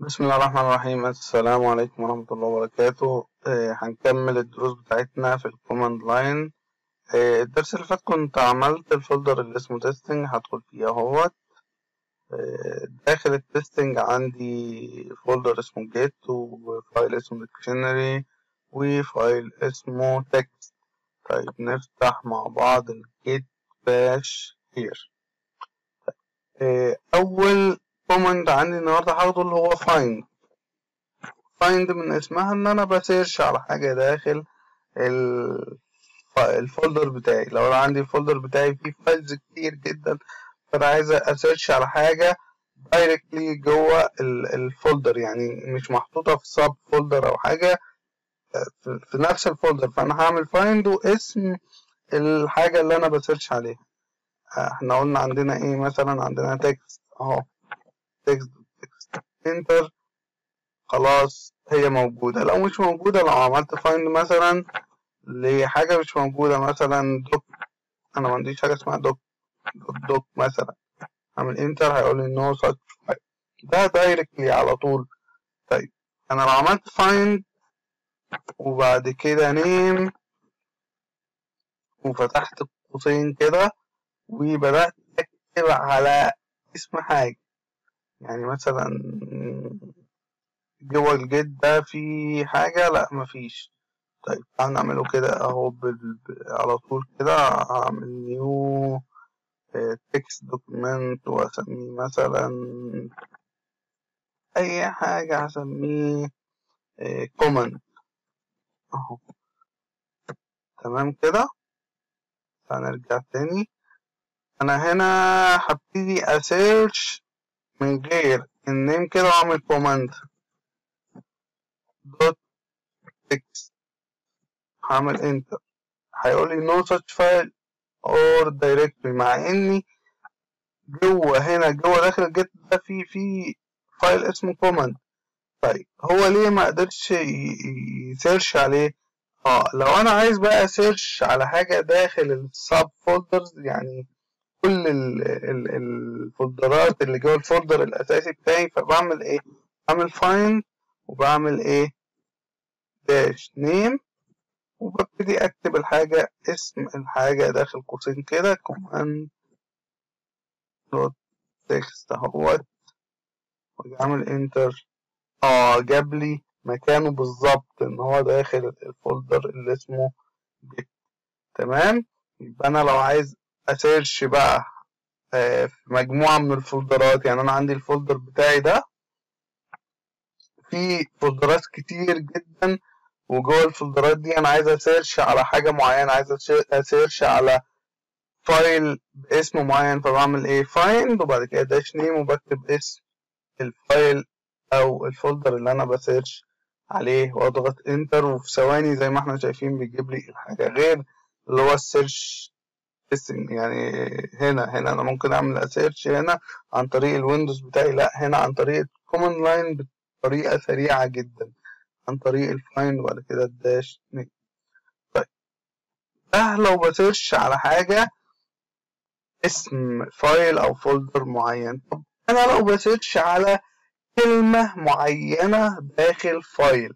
بسم الله الرحمن الرحيم السلام عليكم ورحمة الله وبركاته آه هنكمل الدروس بتاعتنا في الكوماند لاين آه الدرس اللي فات كنت عملت الفولدر اللي اسمه تيستنج هدخل فيه اهوت آه داخل التيستنج عندي فولدر اسمه جيت وفايل اسمه ديكشنري وفايل اسمه تكست طيب نفتح مع بعض الجيت باش هير أول كوماند عندي النهارده هاخده اللي هو find find من اسمها ان انا بسيرش على حاجة داخل الفولدر بتاعي لو انا عندي الفولدر بتاعي فيه فايلز كتير جدا فانا عايز اسيرش على حاجة دايركتلي جوه الفولدر يعني مش محطوطة في سب فولدر او حاجة في نفس الفولدر فانا هعمل find واسم الحاجة اللي انا بسيرش عليها احنا قلنا عندنا ايه مثلا عندنا تكست اهو تكست تكست انتر خلاص هي موجودة لو مش موجودة لو عملت فايند مثلا لحاجة مش موجودة مثلا دوك أنا ما عنديش حاجة اسمها دوك دوك, دوك مثلا أعمل انتر هيقول لي نو ساتش فايل ده دايركتلي على طول طيب أنا لو عملت فايند وبعد كده نيم وفتحت قوسين كده وبدأت أكتب على اسم حاجة يعني مثلا جوه الجيت ده في حاجة لا مفيش طيب تعال نعمله كده اهو بال... على طول كده هعمل نيو تكست دوكيمنت واسميه مثلا اي حاجة هسميه كومنت اهو تمام كده هنرجع تاني انا هنا هبتدي اسيرش من غير النيم كده واعمل كوماند دوت تكست هعمل انتر هيقول لي نو ساتش فايل اور دايركتوري مع اني جوه هنا جوه داخل الجيت ده في في فايل اسمه كوماند طيب هو ليه ما قدرش يسيرش عليه اه لو انا عايز بقى سيرش على حاجه داخل السب فولدرز يعني كل الفولدرات اللي جوه الفولدر الاساسي بتاعي فبعمل ايه بعمل فايند وبعمل ايه داش نيم وببتدي اكتب الحاجة اسم الحاجة داخل قوسين كده كوماند دوت تكست اهوت واعمل انتر اه جاب لي مكانه بالظبط ان هو داخل الفولدر اللي اسمه جيت تمام يبقى انا لو عايز اسيرش بقى في مجموعة من الفولدرات يعني انا عندي الفولدر بتاعي ده في فولدرات كتير جدا وجوه الفولدرات دي انا عايز اسيرش على حاجة معينة عايز اسيرش على فايل باسم معين فبعمل ايه فايند وبعد كده داش نيم وبكتب اسم الفايل او الفولدر اللي انا بسيرش عليه واضغط انتر وفي ثواني زي ما احنا شايفين بيجيب لي الحاجة غير اللي هو السيرش يعني هنا هنا انا ممكن اعمل اسيرش هنا عن طريق الويندوز بتاعي لا هنا عن طريق الكوماند لاين بطريقه سريعه جدا عن طريق الفايند وبعد كده الداش نيم طيب ده لو بسيرش على حاجه اسم فايل او فولدر معين طب انا لو بسيرش على كلمه معينه داخل فايل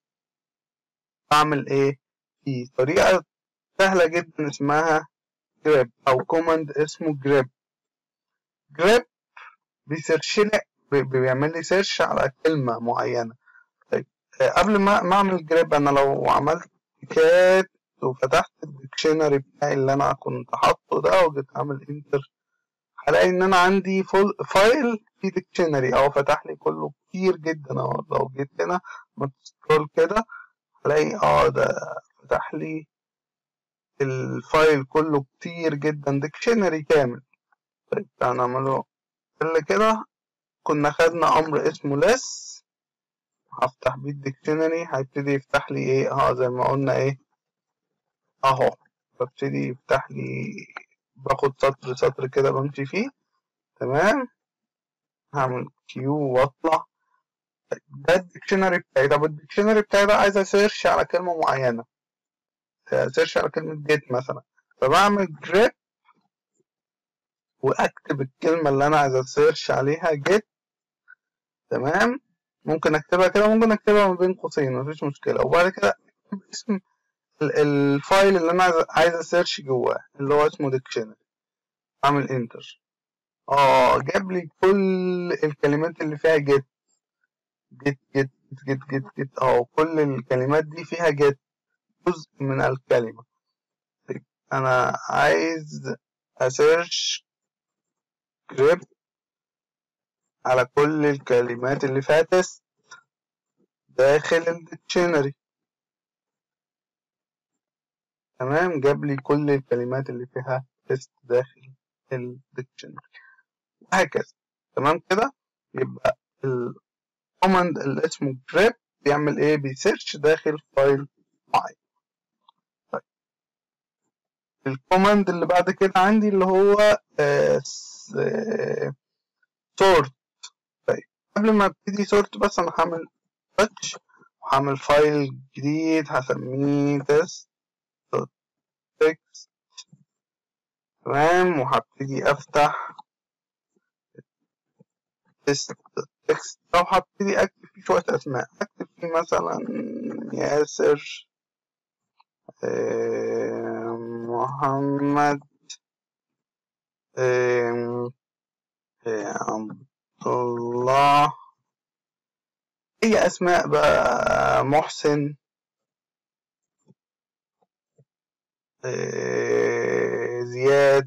اعمل ايه في طريقه سهله جدا اسمها جريب او كوماند اسمه جريب جريب بيسيرش لي بيعمل لي سيرش على كلمه معينه طيب قبل ما اعمل جريب انا لو عملت كات وفتحت الديكشنري بتاعي اللي انا كنت حاطه ده وجيت اعمل انتر هلاقي ان انا عندي فول فايل في ديكشنري اهو فتح لي كله كتير جدا اهو لو جيت هنا سكرول كده هلاقي اه ده فتح لي الفايل كله كتير جدا ديكشنري كامل طيب تعالى نعمله اللي كده كنا خدنا امر اسمه less هفتح بيه الديكشنري هيبتدي يفتح لي ايه اه زي ما قلنا ايه اهو ببتدي يفتح لي باخد سطر سطر كده بمشي فيه تمام هعمل كيو واطلع ده الديكشنري بتاعي طب الديكشنري بتاعي ده عايز اسيرش على كلمة معينة سيرش على كلمة جيت مثلا فبعمل جريب واكتب الكلمة اللي انا عايز اسيرش عليها جيت تمام ممكن اكتبها كده ممكن اكتبها ما بين قوسين مفيش مشكلة وبعد كده اكتب اسم ال- الفايل اللي انا عايز- عايز اسيرش جواه اللي هو اسمه ديكشنري اعمل انتر اه جاب لي كل الكلمات اللي فيها جيت جيت جيت جيت جيت جيت اه كل الكلمات دي فيها جيت جزء من الكلمة انا عايز اسيرش جريب على كل الكلمات اللي فيها تيست داخل الديكشنري تمام جاب لي كل الكلمات اللي فيها تيست داخل الديكشنري وهكذا تمام كده يبقى الكوماند اللي اسمه grep بيعمل ايه بيسيرش داخل فايل معين طيب الكوماند اللي بعد كده عندي اللي هو سورت طيب قبل ما ابتدي سورت بس انا هعمل تاتش وهعمل فايل جديد هسميه تيست تكست تمام وهبتدي افتح تيست تكست او هبتدي اكتب فيه شوية اسماء اكتب فيه مثلا ياسر آه، محمد آه، آه، عبد الله هي اسماء بقى محسن آه، زياد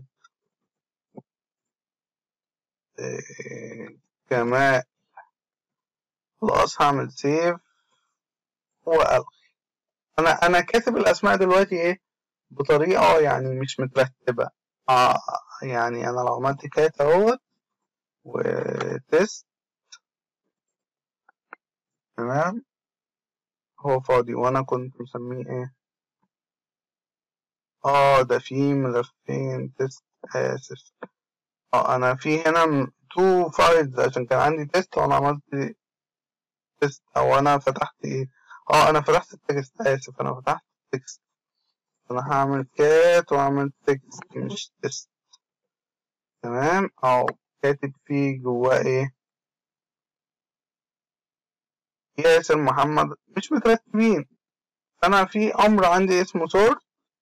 آه، كمال خلاص هعمل سيف والغي انا انا كاتب الاسماء دلوقتي ايه بطريقه يعني مش مترتبه آه يعني انا لو عملت كات اهوت وتست تمام هو فاضي وانا كنت مسميه ايه اه ده في ملفين تست اسف اه انا في هنا تو فايلز عشان كان عندي تيست وانا عملت تيست او انا فتحت ايه اه انا فتحت التكست اسف انا فتحت التكست انا هعمل كات واعمل تكست مش تيست تمام او كاتب فيه جواه ايه ياسر محمد مش مترتبين انا في امر عندي اسمه سورت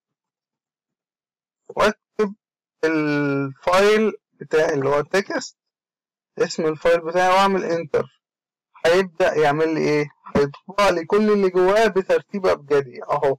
واكتب الفايل بتاعي اللي هو التكست اسم الفايل بتاعي واعمل انتر هيبدأ يعمل لي ايه هيطبع لي كل اللي جواه بترتيب ابجدي اهو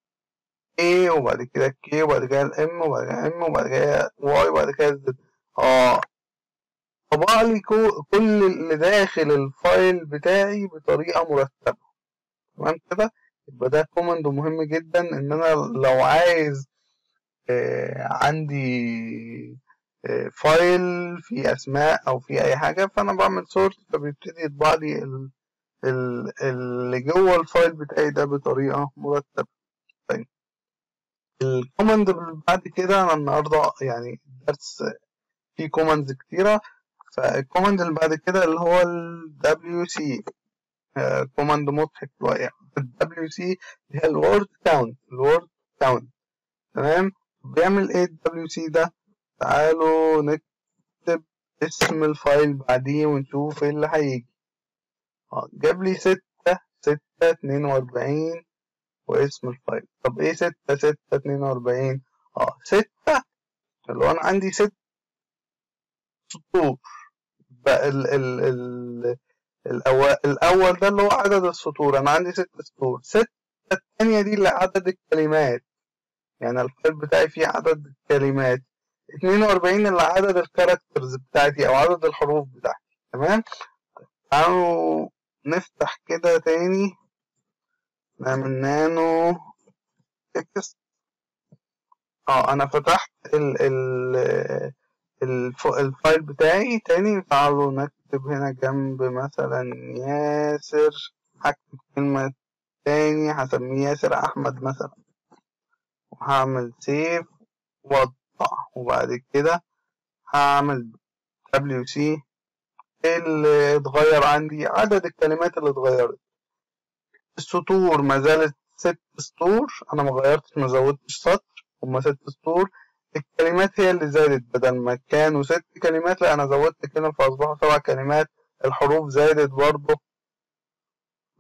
A وبعد كده K وبعد كده الام وبعد كده M وبعد كده Y وبعد كده Z اه طبع لي كو- كل اللي داخل الفايل بتاعي بطريقة مرتبة تمام كده يبقى ده كوماند مهم جدا ان انا لو عايز آه، عندي آه، فايل فيه اسماء او فيه اي حاجه فانا بعمل سورت فبيبتدي يطبع لي ال- ال- اللي جوه الفايل بتاعي ده بطريقه مرتبه طيب الكوماند اللي بعد كده انا النهارده يعني درس فيه كوماندز كتيره فالكوماند اللي بعد كده اللي هو ال WC آه، كوماند مضحك شويه ال WC اللي هي الورد كاونت الورد كاونت تمام بيعمل ايه ال WC ده تعالوا نكتب اسم الفايل بعديه ونشوف ايه اللي هيجي اه جاب لي ستة ستة اتنين وأربعين واسم الفايل طب ايه ستة ستة اتنين وأربعين اه ستة اللي هو أنا عندي ست سطور بقى ال ال ال الأول, الأول ده اللي هو عدد السطور أنا عندي ست سطور ستة التانية دي اللي عدد الكلمات يعني الفايل بتاعي فيه عدد الكلمات اتنين وأربعين اللي عدد الكاركترز بتاعتي أو عدد الحروف بتاعتي تمام تعالوا نفتح كده تاني نعمل نانو تكست اه انا فتحت ال ال الف- الفايل بتاعي تاني تعالوا نكتب هنا جنب مثلا ياسر هكتب كلمة تاني هسميه ياسر أحمد مثلا وهعمل سيف واطبع وبعد كده هعمل WC ايه اللي اتغير عندي عدد الكلمات اللي اتغيرت السطور ما زالت ست سطور انا ما غيرتش ما زودتش سطر هما ست سطور الكلمات هي اللي زادت بدل ما كانوا ست كلمات لا انا زودت كلمة فاصبحوا سبع كلمات الحروف زادت برضه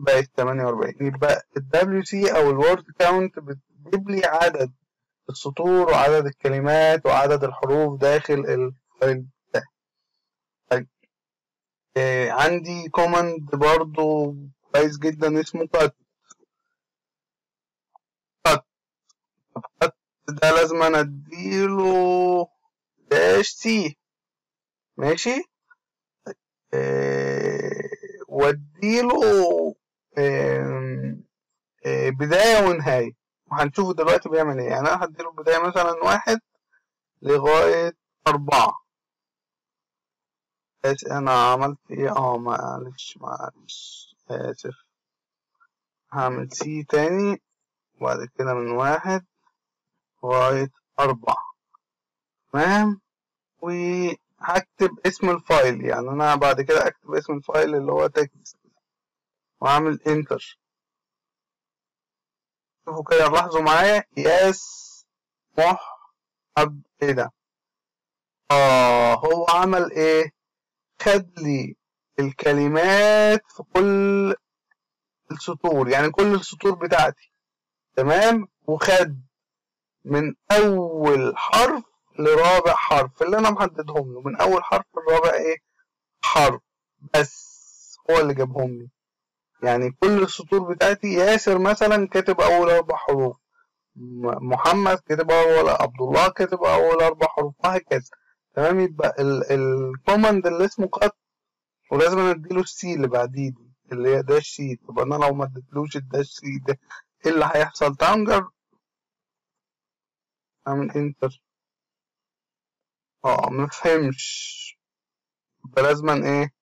بقت 48 يبقى ال WC أو الورد كاونت بتجيب لي عدد السطور وعدد الكلمات وعدد الحروف داخل الفايل بتاعي طيب آه عندي كوماند برضو كويس جدا اسمه cut cut طب cut ده لازم أنا اديله داش سي ماشي آه واديله آه آه بداية ونهاية وهنشوف دلوقتي بيعمل ايه يعني انا هديله بداية مثلا واحد لغاية أربعة بس انا عملت ايه اه معلش معلش اسف هعمل سي تاني وبعد كده من واحد لغاية أربعة تمام وهكتب اسم الفايل يعني أنا بعد كده أكتب اسم الفايل اللي هو تكست وأعمل انتر شوفوا كده لاحظوا معايا ياس مح أب ايه ده اه هو عمل ايه خد لي الكلمات في كل السطور يعني كل السطور بتاعتي تمام وخد من اول حرف لرابع حرف اللي انا محددهم له من اول حرف لرابع ايه حرف بس هو اللي جابهم لي يعني كل السطور بتاعتي ياسر مثلا كاتب اول اربع حروف محمد كاتب اول عبد الله كاتب اول اربع حروف وهكذا تمام يبقى الكوماند اللي اسمه قط ولازم انا اديله السي اللي بعديه دي اللي هي داش سي طب انا لو ما اديتلوش الداش سي ده ايه اللي هيحصل تانجر اعمل انتر اه مفهمش يبقى لازما ايه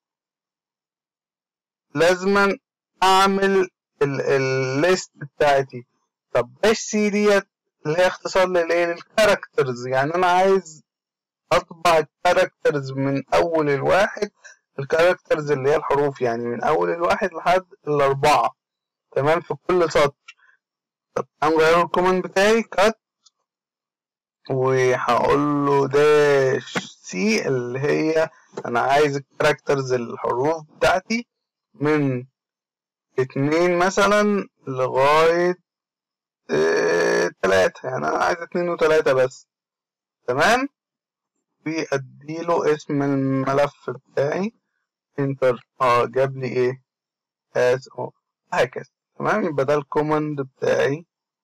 لازما اعمل الليست بتاعتي طب داش سي ديت اللي هي اختصار للايه للكاركترز يعني انا عايز اطبع الكاركترز من اول الواحد الكاركترز اللي هي الحروف يعني من اول الواحد لحد الاربعة تمام في كل سطر طب هنغير الكومنت بتاعي كات وهقول له داش سي اللي هي انا عايز الكاركترز الحروف بتاعتي من اتنين مثلا لغاية اه تلاتة يعني انا عايز اتنين وتلاتة بس تمام واديله اسم الملف بتاعي انتر اه جاب لي ايه اس او هكذا تمام يبقى ده الكوماند بتاعي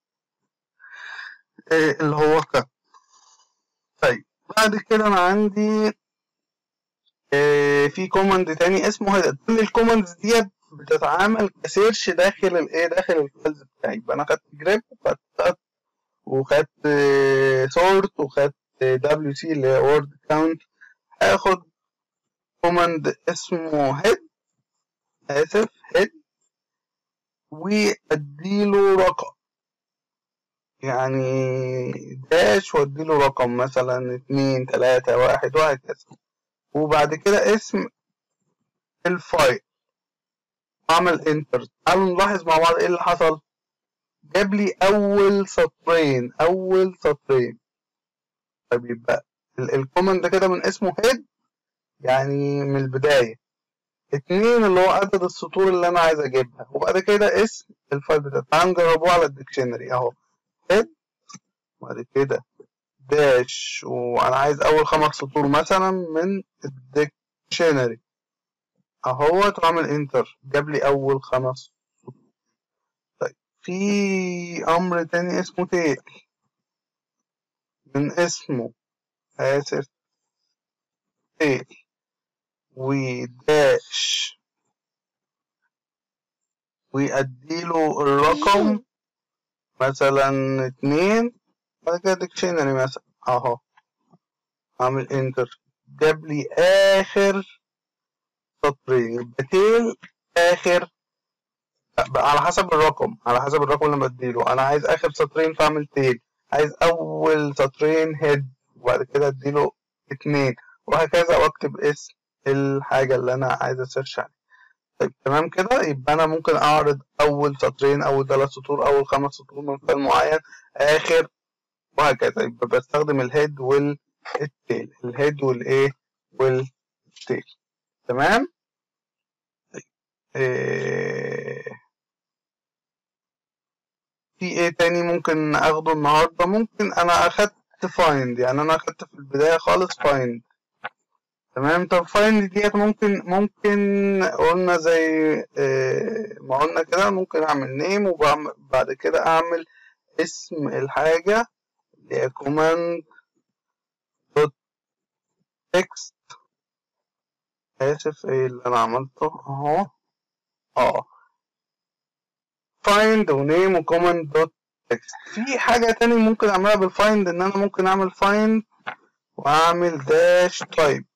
إيه اللي هو كات طيب بعد كده انا عندي إيه في كوماند تاني اسمه هيدر كل الكوماندز ديت بتتعامل كسيرش داخل الايه داخل الفايلز بتاعي يبقى انا خدت جريب وخدت وخدت سورت وخدت دبليو سي اللي هي وورد كاونت هاخد كوماند اسمه هيد اسف هيد واديله رقم يعني داش واديله رقم مثلا اتنين تلاتة واحد وهكذا وبعد كده اسم الفايل اعمل انتر تعالوا نلاحظ مع بعض ايه اللي حصل جاب لي اول سطرين اول سطرين طب يبقى الكومنت ده كده من اسمه هيد يعني من البداية اتنين اللي هو عدد السطور اللي انا عايز اجيبها وبعد كده اسم الفايل بتاعي تعالوا نجربوه على الديكشنري اهو هيد وبعد كده داش وانا عايز اول خمس سطور مثلا من الديكشنري اهوت واعمل انتر جاب لي اول خمس سطور طيب في امر تاني اسمه تيل من اسمه اسف تيل وداش ويأديله الرقم مثلا اتنين بعد كده ديكشنري مثلا اهو اعمل انتر جاب لي اخر سطرين يبقى تيل اخر على حسب الرقم على حسب الرقم اللي بديله انا عايز اخر سطرين فاعمل تيل عايز اول سطرين هيد وبعد كده اديله اتنين وهكذا واكتب اسم الحاجة اللي انا عايز اسيرش عليها طيب تمام كده يبقى انا ممكن اعرض اول سطرين اول ثلاث سطور اول خمس سطور من فايل معين اخر وهكذا يبقى بستخدم الهيد والتيل الهيد والايه والتيل تمام إيه في ايه تاني ممكن اخده النهارده ممكن انا اخدت فايند يعني انا اخدت في البدايه خالص فايند تمام طب فايند ديت ممكن ممكن قلنا زي آه، ما قلنا كده ممكن اعمل نيم وبعد كده اعمل اسم الحاجة اللي هي command دوت تكست اسف ايه اللي انا عملته اهو اه find ونيم وكوماند دوت تكست في حاجة تاني ممكن اعملها بالفايند ان انا ممكن اعمل find واعمل داش تايب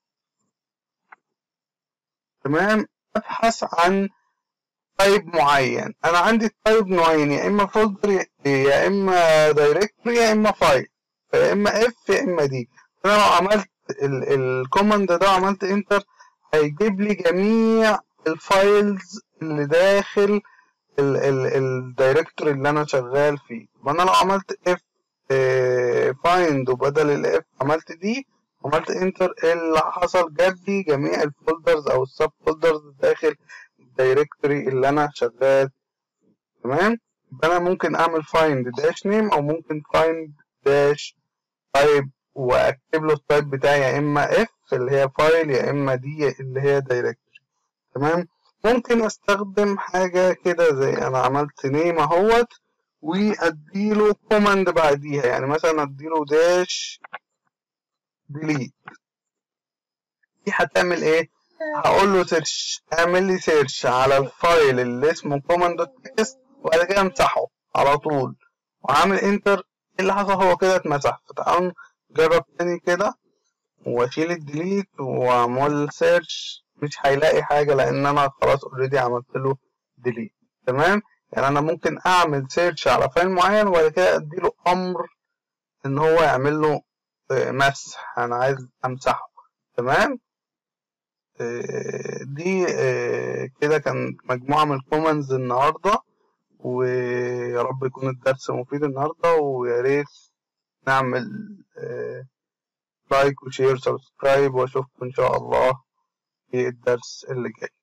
تمام ابحث عن تايب معين انا عندي تايب نوعين يا اما فولدر يا اما دايركتوري يا اما فايل يا اما اف يا اما دي انا لو عملت الكوماند ده عملت انتر هيجيب لي جميع الفايلز اللي داخل الدايركتوري اللي انا شغال فيه وانا لو عملت اف فايند وبدل الاف عملت دي عملت انتر اللي حصل جاب لي جميع الفولدرز او السب فولدرز داخل الدايركتوري اللي انا شغال تمام يبقى انا ممكن اعمل find dash name او ممكن find dash type واكتب له التايب بتاعي يا اما اف اللي هي فايل يا اما دي اللي هي دايركتوري تمام ممكن استخدم حاجة كده زي انا عملت نيم اهوت واديله كوماند بعديها يعني مثلا اديله داش ديليت دي هتعمل ايه هقول له سيرش اعمل لي سيرش على الفايل اللي اسمه كوماند دوت تكست وبعد كده امسحه على طول وعامل انتر ايه اللي حصل هو كده اتمسح فتعالوا نجرب تاني كده واشيل الديليت واعمل سيرش مش هيلاقي حاجه لان انا خلاص اوريدي عملت له ديليت تمام يعني انا ممكن اعمل سيرش على فايل معين وبعد كده اديله امر ان هو يعمل له مسح انا عايز امسحه تمام دي كده كان مجموعة من الكومنز النهاردة ويا رب يكون الدرس مفيد النهاردة ويا ريت نعمل لايك وشير سبسكرايب واشوفكم ان شاء الله في الدرس اللي جاي